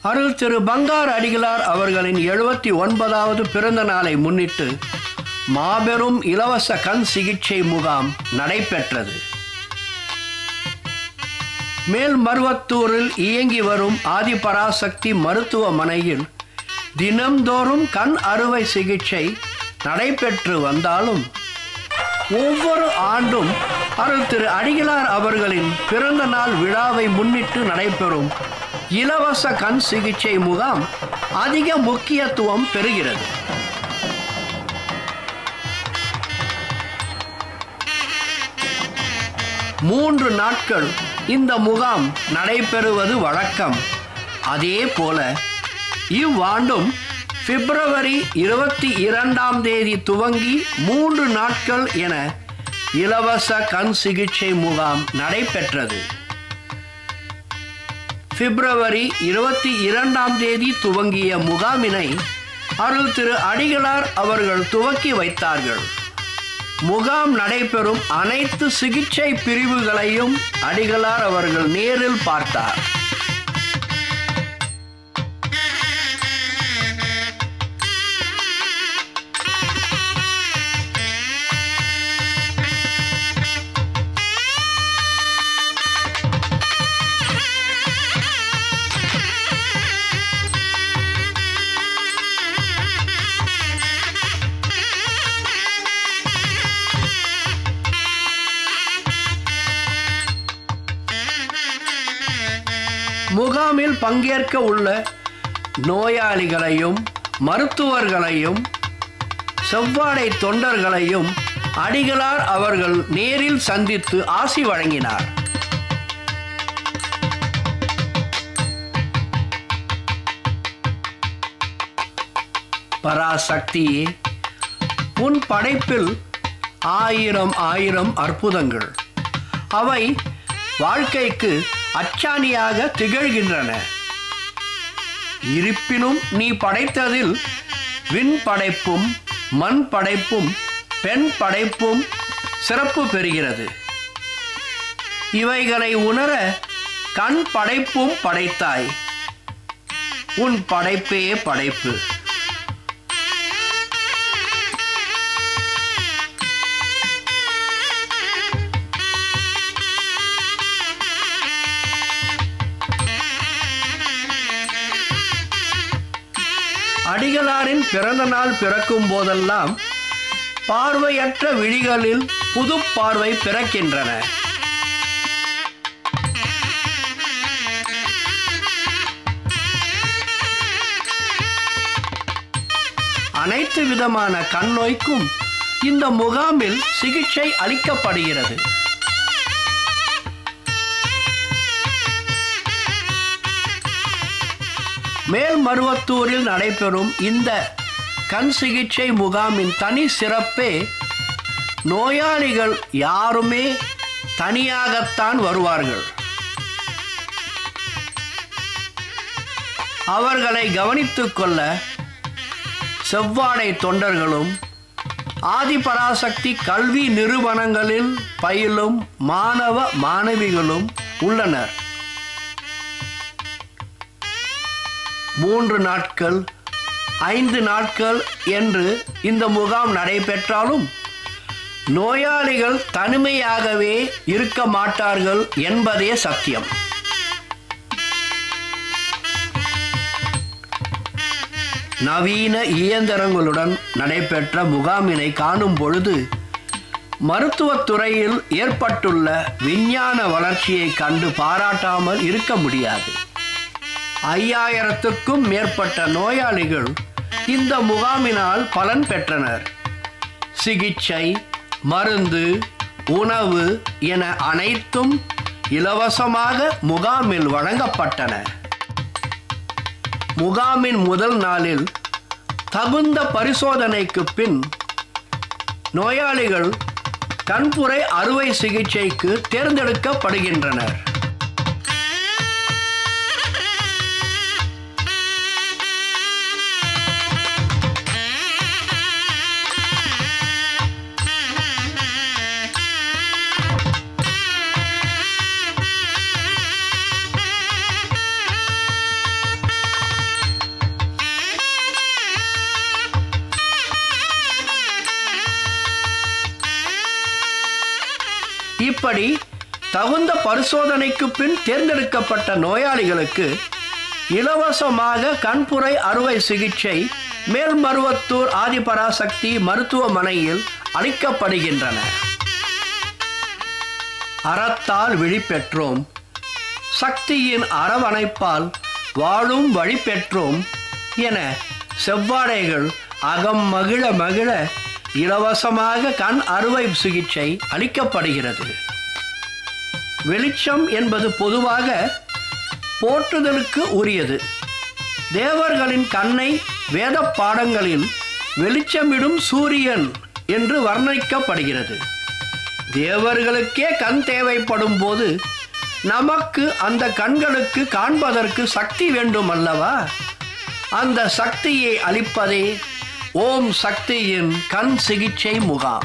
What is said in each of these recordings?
அருள் திரு பங்கார் அடிகளார் அவர்களின் எழுபத்தி ஒன்பதாவது பிறந்த நாளை முன்னிட்டு மாபெரும் இலவச கண் சிகிச்சை முகாம் நடைபெற்றது மேல்மருவத்தூரில் இயங்கி வரும் ஆதிபராசக்தி மருத்துவமனையில் தினம்தோறும் கண் அறுவை சிகிச்சை நடைபெற்று வந்தாலும் ஒவ்வொரு ஆண்டும் அருள் திரு அடிகளார் அவர்களின் பிறந்த நாள் விழாவை முன்னிட்டு நடைபெறும் இலவச கண் சிகிச்சை முகாம் அதிக முக்கியத்துவம் பெறுகிறது மூன்று நாட்கள் இந்த முகாம் நடைபெறுவது வழக்கம் அதே போல இவ்வாண்டும் பிப்ரவரி இருபத்தி இரண்டாம் தேதி துவங்கி மூன்று நாட்கள் என இலவச கண் சிகிச்சை முகாம் நடைபெற்றது பிப்ரவரி இருபத்தி இரண்டாம் தேதி துவங்கிய முகாமினை அருள் திரு அடிகளார் அவர்கள் துவக்கி வைத்தார்கள் முகாம் நடைபெறும் அனைத்து சிகிச்சை பிரிவுகளையும் அடிகளார் அவர்கள் நேரில் பார்த்தார் முகாமில் பங்கேற்க உள்ள நோயாளிகளையும் மருத்துவர்களையும் செவ்வாடை தொண்டர்களையும் அடிகளார் அவர்கள் நேரில் சந்தித்து ஆசி வழங்கினார் பராசக்தியே உன் படைப்பில் ஆயிரம் ஆயிரம் அற்புதங்கள் அவை வாழ்க்கைக்கு அச்சாணியாக திகழ்கின்றன இருப்பினும் நீ படைத்ததில் விண் படைப்பும் மண் படைப்பும் பெண் படைப்பும் சிறப்பு பெறுகிறது இவைகளை உணர கண் படைப்பும் படைத்தாய் உன் படைப்பே படைப்பு அடிகளாரின் பிறந்த நாள் பிறக்கும் போதெல்லாம் பார்வையற்ற விழிகளில் புது பார்வை பிறக்கின்றன அனைத்து விதமான கண் நோய்க்கும் இந்த முகாமில் சிகிச்சை அளிக்கப்படுகிறது மேல்மருவத்தூரில் நடைபெறும் இந்த கண் சிகிச்சை முகாமின் தனி சிறப்பே நோயாளிகள் யாருமே தனியாகத்தான் வருவார்கள் அவர்களை கவனித்துக் கொள்ள செவ்வாடை தொண்டர்களும் ஆதிபராசக்தி கல்வி நிறுவனங்களில் பயிலும் மாணவ மாணவிகளும் உள்ளனர் மூன்று நாட்கள் ஐந்து நாட்கள் என்று இந்த முகாம் நடைபெற்றாலும் நோயாளிகள் தனிமையாகவே இருக்க மாட்டார்கள் என்பதே சத்தியம் நவீன இயந்திரங்களுடன் நடைபெற்ற முகாமினை காணும் பொழுது மருத்துவத் துறையில் ஏற்பட்டுள்ள விஞ்ஞான வளர்ச்சியை கண்டு பாராட்டாமல் இருக்க முடியாது ஐயாயிரத்துக்கும் மேற்பட்ட நோயாளிகள் இந்த முகாமினால் பலன் பெற்றனர் சிகிச்சை மருந்து உணவு என அனைத்தும் இலவசமாக முகாமில் வழங்கப்பட்டன முகாமின் முதல் நாளில் தகுந்த பரிசோதனைக்கு பின் நோயாளிகள் கண்புரை அறுவை சிகிச்சைக்கு தேர்ந்தெடுக்கப்படுகின்றனர் இப்படி தகுந்த பரிசோதனைக்கு பின் தேர்ந்தெடுக்கப்பட்ட நோயாளிகளுக்கு இலவசமாக கண்புரை அறுவை சிகிச்சை மேல்மருவத்தூர் ஆதிபராசக்தி மருத்துவமனையில் அளிக்கப்படுகின்றன அறத்தால் விழிப்பெற்றோம் சக்தியின் அரவணைப்பால் வாழும் வழி பெற்றோம் என செவ்வாடைகள் அகம் மகிழ மகிழ இலவசமாக கண் அறுவை சிகிச்சை அளிக்கப்படுகிறது வெளிச்சம் என்பது பொதுவாக போற்றுதலுக்கு உரியது தேவர்களின் கண்ணை வேத பாடங்களில் வெளிச்சமிடும் சூரியன் என்று வர்ணிக்கப்படுகிறது தேவர்களுக்கே கண் தேவைப்படும் போது நமக்கு அந்த கண்களுக்கு காண்பதற்கு சக்தி வேண்டும் அல்லவா அந்த சக்தியை அளிப்பதே ஓம் சக்தியின் கண் சிகிச்சை முகாம்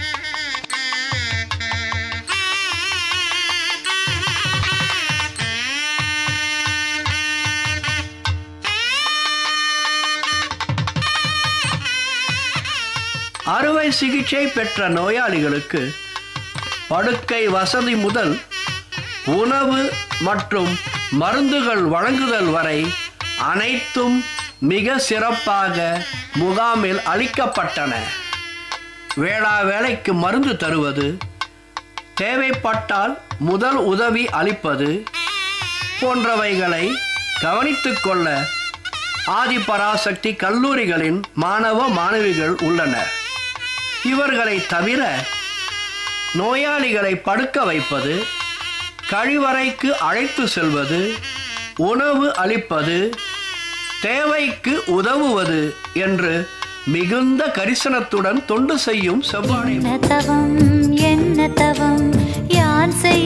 அறுவை சிகிச்சை பெற்ற நோயாளிகளுக்கு படுக்கை வசதி முதல் உணவு மற்றும் மருந்துகள் வழங்குதல் வரை அனைத்தும் மிக சிறப்பாக முகாமில் அளிக்கப்பட்டன வேளா வேலைக்கு மருந்து தருவது தேவைப்பட்டால் முதல் உதவி அளிப்பது போன்றவைகளை கவனித்துக் கொள்ள ஆதிபராசக்தி கல்லூரிகளின் மாணவ மாணவிகள் உள்ளனர் இவர்களை தவிர நோயாளிகளை படுக்க வைப்பது கழிவறைக்கு அழைத்து செல்வது உணவு அளிப்பது தேவைக்கு உதவுவது என்று மிகுந்த கரிசனத்துடன் தொண்டு செய்யும் செவ்வாடை என்ன தவம் என்ன தவம் யான் செய்